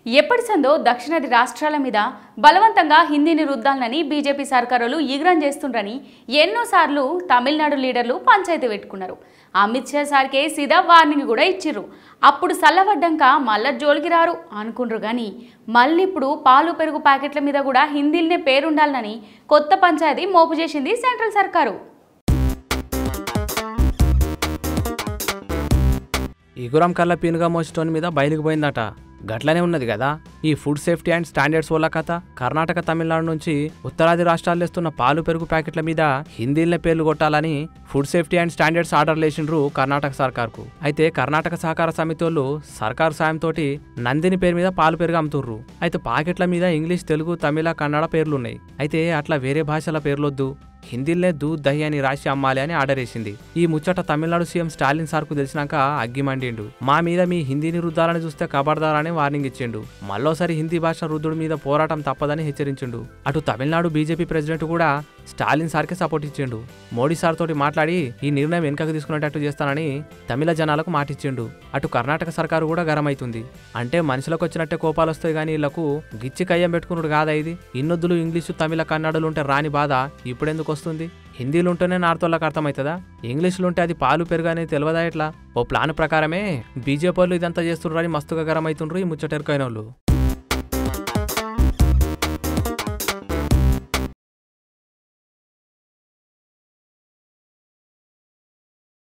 ఎప్పటి సందో దక్షిణాది రాష్ట్రాల మీద బలవంతంగా హిందీని రుద్దాలని బీజేపీ సర్కారులు ఈగ్రం చేస్తుండ్రని ఎన్నోసార్లు తమిళనాడు లీడర్లు పంచాయతీ పెట్టుకున్నారు అమిత్ షా సార్కే సీదా వార్నింగ్ కూడా ఇచ్చిర్రు అప్పుడు సల్లబడ్డాక మళ్ళా జోలికి రారు అనుకుండ్రు కానీ మళ్ళీ ఇప్పుడు పాలు పెరుగు ప్యాకెట్ల మీద కూడా హిందీలనే పేరుండాలని కొత్త పంచాయతీ మోపు చేసింది సెంట్రల్ సర్కారు ఇగురం కళ్ళ పీనుగా మోసటోని మీద బయలుకు పోయిందట గట్లనే ఉన్నది కదా ఈ ఫుడ్ సేఫ్టీ అండ్ స్టాండర్డ్స్ వల్ల కథ కర్ణాటక తమిళనాడు నుంచి ఉత్తరాది రాష్ట్రాలు ఇస్తున్న పాలు పెరుగు ప్యాకెట్ల మీద హిందీలనే పేర్లు కొట్టాలని food safety and standards order లేచిండ్రు కర్ణాటక సర్కార్కు అయితే కర్ణాటక సహకార సమితి వాళ్ళు సర్కారు సాయంతో నందిని పేరు మీద పాలు పెరుగు అమ్ముతుర్రు అయితే ప్యాకెట్ల మీద ఇంగ్లీష్ తెలుగు తమిళ కన్నడ పేర్లున్నాయి అయితే అట్లా వేరే భాషల పేర్లొద్దు హిందీలనే దూద్ దహి అని రాసి అమ్మాలి అని ఆర్డర్ వేసింది ఈ ముచ్చట తమిళనాడు సీఎం స్టాలిన్ సార్కు తెలిసినాక అగ్గిమండిండు మా మీద మీ హిందీని రుద్దాలని చూస్తే కబర్దారని వార్నింగ్ ఇచ్చిండు మళ్ళోసారి హిందీ భాష రుద్దుడు మీద పోరాటం తప్పదని హెచ్చరించిండు అటు తమిళనాడు బీజేపీ ప్రెసిడెంట్ కూడా స్టాలిన్ సార్కే సపోర్ట్ ఇచ్చిండు మోడీ సార్ తోటి మాట్లాడి ఈ నిర్ణయం వెనుకకు తీసుకునేటట్టు చేస్తానని తమిళ జనాలకు మాటిచ్చిండు అటు కర్ణాటక సర్కారు కూడా గరమైతుంది అంటే మనుషులకు వచ్చినట్టే కోపాలు వస్తాయి కానీ వీళ్ళకు గిచ్చి కయ్యం పెట్టుకున్నాడు కాదా ఇది ఇన్నొద్దులు ఇంగ్లీషు తమిళ కన్నడలు ఉంటే రాని బాధ ఇప్పుడెందుకు వస్తుంది హిందీలు ఉంటేనే నార్తోళ్ళకి అర్థమవుతుందా ఇంగ్లీష్లో ఉంటే అది పాలు పెరుగు అనేది తెలియదా ఎట్లా ఓ ప్లాన్ ప్రకారమే బీజేపీ వాళ్ళు ఇదంతా చేస్తుండ్రని మస్తుగా గరమైతుండ్రు ఈ ముచ్చటెరుకైన వాళ్ళు